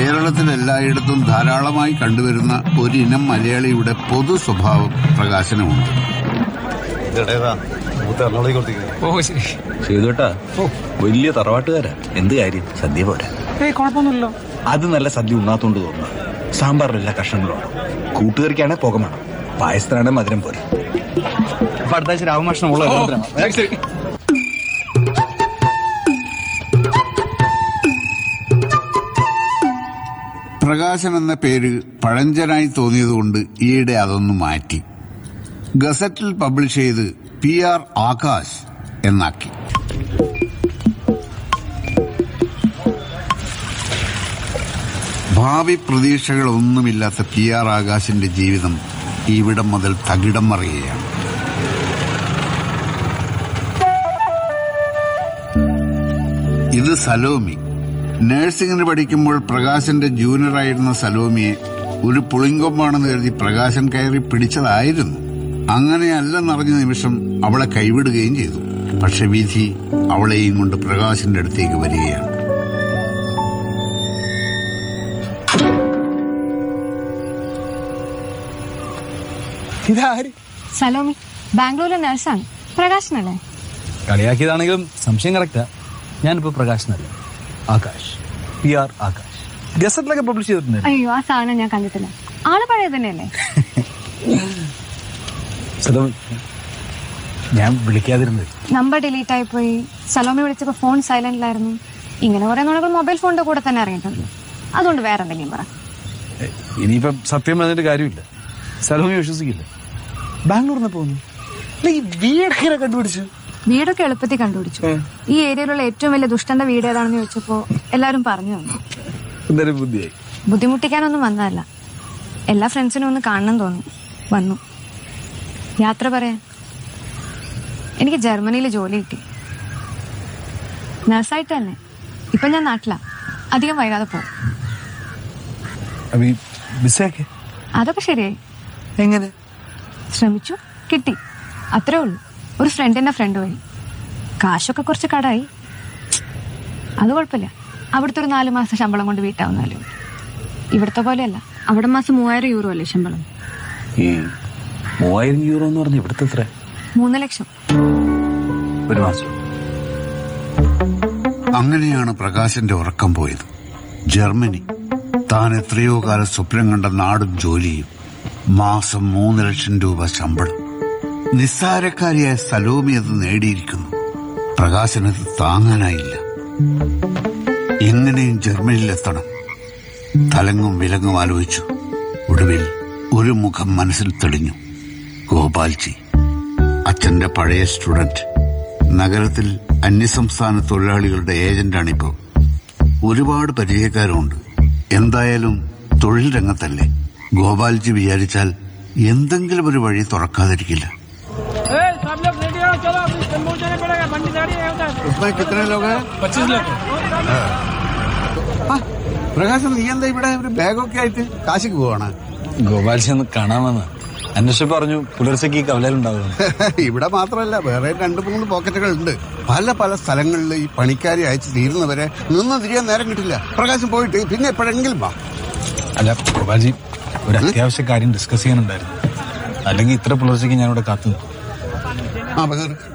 കേരളത്തിൽ എല്ലായിടത്തും ധാരാളമായി കണ്ടുവരുന്ന ഒരിനം മലയാളിയുടെ പൊതു സ്വഭാവം പ്രകാശനമുണ്ട് ഓ ശരി ചെയ്തുട്ടാ വലിയ തറവാട്ടുകാരാ എന്ത് കാര്യം സദ്യ പോരാ ഏയ് കുഴപ്പമൊന്നുമില്ലല്ലോ അത് നല്ല സദ്യ ഉണ്ണാത്തോണ്ട് തോന്നുന്നു സാമ്പാറിൽ എല്ലാ കഷ്ണങ്ങളും ഉണ്ട് കൂട്ടുകറിക്കാണെ പുക വേണം പായസത്തിനാണെ മധുരം പോരെ അപ്പൊ അടുത്ത ആഴ്ച രാമകൃഷ്ണമുള്ള ശരി ശരി പ്രകാശൻ എന്ന പേര് പഴഞ്ചനായി തോന്നിയതുകൊണ്ട് ഈയിടെ അതൊന്ന് മാറ്റി ഗസറ്റിൽ പബ്ലിഷ് ചെയ്ത് പി ആർ ആകാശ് എന്നാക്കി ഭാവി പ്രതീക്ഷകളൊന്നുമില്ലാത്ത പി ആർ ആകാശിന്റെ ജീവിതം ഇവിടം മുതൽ തകിടം മറിയുകയാണ് ഇത് സലോമി നഴ്സിംഗിന് പഠിക്കുമ്പോൾ പ്രകാശന്റെ ജൂനിയറായിരുന്ന സലോമിയെ ഒരു പുളിങ്കൊമ്പാണെന്ന് കരുതി പ്രകാശൻ കയറി പിടിച്ചതായിരുന്നു അങ്ങനെയല്ലെന്നറിഞ്ഞ നിമിഷം അവളെ കൈവിടുകയും ചെയ്തു പക്ഷെ വിധി അവളെയും കൊണ്ട് പ്രകാശിന്റെ അടുത്തേക്ക് വരികയാണ് ഇതാര് സലോമി ബാംഗ്ലൂരിലെ നഴ്സാണ് പ്രകാശനല്ലേ കളിയാക്കിയതാണെങ്കിലും സംശയം കറക്റ്റാ ഞാനിപ്പോ പ്രകാശനല്ല ആകാശ് പി ആർ ആകാശ് ഗസറ്റിലൊക്കെ പബ്ലിഷ് ചെയ്തിട്ടുണ്ട് അയ്യോ ആ സാധനം ഞാൻ കണ്ടിട്ടില്ല ആള് പഴയ തന്നെയല്ലേ സലം ഞാൻ വിളിക്കാതിരുന്നത് നമ്പർ ഡിലീറ്റ് ആയി പോയി സലോമി വിളിച്ചപ്പോ ഫോൺ സൈലന്റിലായിരുന്നു ഇങ്ങനെ കുറെ നുണകൾ മൊബൈൽ ഫോണിന്റെ കൂടെ തന്നെ ഇറങ്ങിയിട്ടുണ്ട് അതുകൊണ്ട് വേറെ എന്തെങ്കിലും പറ എ, ഇനിയിപ്പം സത്യം പറഞ്ഞിട്ട് കാര്യമില്ല സലോമി വിശ്വസിക്കില്ല ബാംഗ്ലൂരിൽ പോകുന്നു അല്ല, ഈ വീടൊക്കെ കണ്ടുപിടിച്ചു വീടൊക്കെ എളുപ്പത്തിൽ കണ്ടുപിടിച്ചു ഈ ഏരിയയിലുള്ള ഏറ്റവും വലിയ ദുഷ്ടന്റെ വീട് ഏതാണെന്ന് ചോദിച്ചപ്പോ എല്ലാരും പറഞ്ഞു തന്നു എന്തായാലും ബുദ്ധിയായി ബുദ്ധിമുട്ടിക്കാനൊന്നും വന്നതല്ല എല്ലാ ഫ്രണ്ട്സിനും ഒന്ന് കാണണം തോന്നി വന്നു യാത്ര പറയാൻ എനിക്ക് ജർമ്മനിയിൽ ജോലി കിട്ടി നഴ്സായിട്ട് തന്നെ ഇപ്പൊ ഞാൻ നാട്ടിലാ അധികം വൈകാതെ പോകും അപ്പൊ ഈ ബിസയൊക്കെ അതൊക്കെ ശരിയായി എങ്ങനെ ശ്രമിച്ചു കിട്ടി അത്രേ ഉള്ളൂ ഒരു ഫ്രണ്ടിന്റെ ഫ്രണ്ട് വഴി കാശൊക്കെ കുറച്ച് കടായി അത് കുഴപ്പമില്ല അവിടുത്തെ ഒരു നാല് മാസം ശമ്പളം കൊണ്ട് വീട്ടാവുന്നാലും ഇവിടുത്തെ പോലെയല്ല അവിടെ മാസം മൂവായിരം യൂറോ അല്ലേ ശമ്പളം ഈ മൂവായിരം യൂറോ എന്ന് പറഞ്ഞ ഇവിടുത്തെ എത്ര മൂന്ന് ലക്ഷം ഒരു മാസം അങ്ങനെയാണ് പ്രകാശന്റെ ഉറക്കം പോയത് ജർമ്മനി താൻ എത്രയോ കാലം സ്വപ്നം കണ്ട നാടും ജോലിയും മാസം മൂന്ന് ലക്ഷം രൂപ ശമ്പളം നിസ്സാരക്കാരിയായ സലോമി അത് നേടിയിരിക്കുന്നു പ്രകാശനത് താങ്ങാനായില്ല എങ്ങനെയും ജർമ്മനിയിലെത്തണം തലങ്ങും വിലങ്ങും ആലോചിച്ചു ഒടുവിൽ ഒരു മുഖം മനസ്സിൽ തെളിഞ്ഞു ഗോപാൽജി അച്ഛന്റെ പഴയ സ്റ്റുഡന്റ് നഗരത്തിൽ അന്യസംസ്ഥാന തൊഴിലാളികളുടെ ഏജന്റാണിപ്പോ ഒരുപാട് പരിചയക്കാരുണ്ട് എന്തായാലും തൊഴിൽ രംഗത്തല്ലേ ഗോപാൽജി വിചാരിച്ചാൽ എന്തെങ്കിലും ഒരു വഴി തുറക്കാതിരിക്കില്ല ए, सब लोग रेडी हो चलो अभी जम्मू जाना पड़ेगा बंडी गाड़ी है उधर പ്രകാശം നീ എന്താ ഇവിടെ ഒരു ബാഗൊക്കെ ആയിട്ട് കാശിക്ക് പോവാണ് ഗോപാൽജി ഒന്ന് കാണാമെന്ന് അന്വേഷിച്ച് പറഞ്ഞു പുലർച്ചയ്ക്ക് ഈ കവലയിലുണ്ടാവുന്നു ഇവിടെ മാത്രമല്ല വേറെ രണ്ട് മൂന്ന് പോക്കറ്റുകൾ ഉണ്ട് പല പല സ്ഥലങ്ങളിൽ ഈ പണിക്കാരെ അയച്ച് തീരുന്നവരെ നിന്ന് തിരിയാൻ നേരം കിട്ടില്ല പ്രകാശം പോയിട്ട് പിന്നെ എപ്പോഴെങ്കിലും വാ അല്ല ഗോപാൽജി ഒരു അത്യാവശ്യ കാര്യം ഡിസ്കസ് ചെയ്യാനുണ്ടായിരുന്നു അല്ലെങ്കിൽ ഇത്ര പുലർച്ചയ്ക്ക് ഞാനിവിടെ കാത്തു നിൽക്കും ആ പകർ